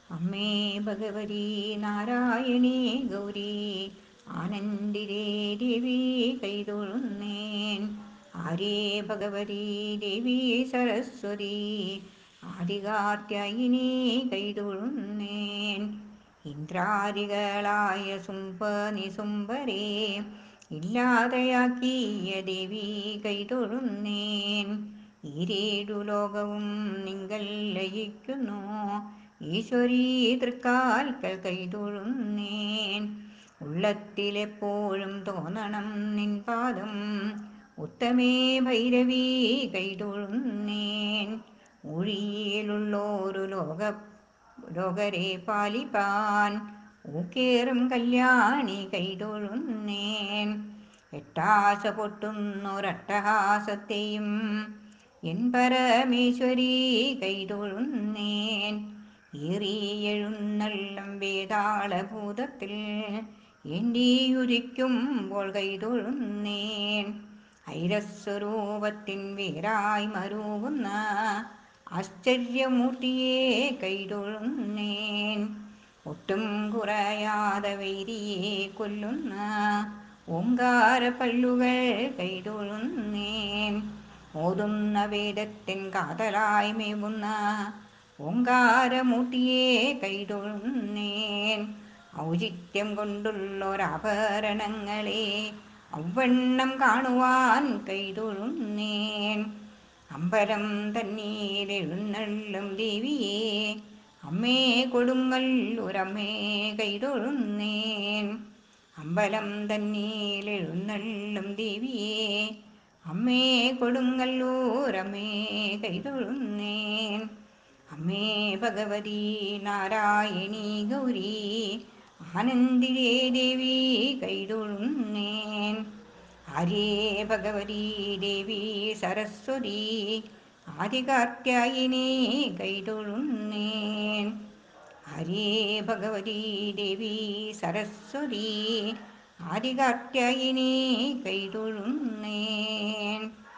അമ്മേ ഭഗവതി നാരായണീ ഗൗരി ആനന്ദിരേ ദേവി കൈതൊഴുന്നേൻ ആരേ ഭഗവതി ദേവി സരസ്വതി ആദികാത്യായിനി കൈതൊഴുന്നേൻ ഇന്ദ്രാദികളായ സുംഭ നിസുംഭരേ ഇല്ലാതെയാക്കിയ ദേവി കൈതൊഴുന്നേൻ ഈരേഴു ലോകവും നിങ്ങൾ ലയിക്കുന്നു ഈശ്വരീ തൃക്കാൽക്കൽ കൈതൊഴുന്നേൻ ഉള്ളത്തിലെപ്പോഴും തോന്നണം നിൻ പാദം ഉത്തമേ ഭൈരവി കൈതൊഴുന്നേൻ ഊഴിയിലുള്ളോരു ലോക ലോകരെ പാലിപ്പാൻ ഊക്കേറും കല്യാണി കൈതൊഴുന്നേൻ എട്ടാശ പൊട്ടുന്നൊരട്ടഹാസത്തെയും എൻ പരമേശ്വരി കൈതൊഴുന്നേൻ ഏറിയെഴുന്നള്ളം വേതാളഭൂതത്തിൽ ഏന്തിയുദിക്കുമ്പോൾ കൈതൊഴുന്നേൻ ഐരസ്വരൂപത്തിൻ വേരായി മരുവുന്ന ആശ്ചര്യമൂർത്തിയെ കൈതൊഴുന്നേൻ ഒട്ടും കുറയാതെ വൈരിയെ കൊല്ലുന്ന ഓങ്കാര പല്ലുകൾ കൈതൊഴുന്നേൻ ഓതുന്ന വേദത്തിൻ കാതലായി മേവുന്ന ഓങ്കാരമൂർത്തിയെ കൈതൊഴുന്നേൻ ഔചിത്യം കൊണ്ടുള്ളൊരാഭരണങ്ങളെ ഔവണ്ണം കാണുവാൻ കൈതൊഴുന്നേൻ അമ്പലം തന്നീലെഴുന്നള്ളും ദേവിയെ അമ്മേ കൊടുങ്ങല്ലൂരമ്മേ കൈതൊഴുന്നേൻ അമ്പലം തന്നീലെഴുന്നള്ളും ദേവിയെ അമ്മേ കൊടുങ്ങല്ലൂരമ്മേ കൈതൊഴുന്നേൻ അമ്മേ ഭഗവതി നാരായണീ ഗൗരി ആനന്ദിരേ ദേവി കൈതൊഴുന്നേൻ ആര്യേ ഭഗവതി ദേവി സരസ്വതി ആദികാർത്യായിനി കൈതൊഴുന്നേൻ ആര്യേ ഭഗവതി ദേവി സരസ്വതി ആദികാർത്യായിനി കൈതൊഴുന്നേൻ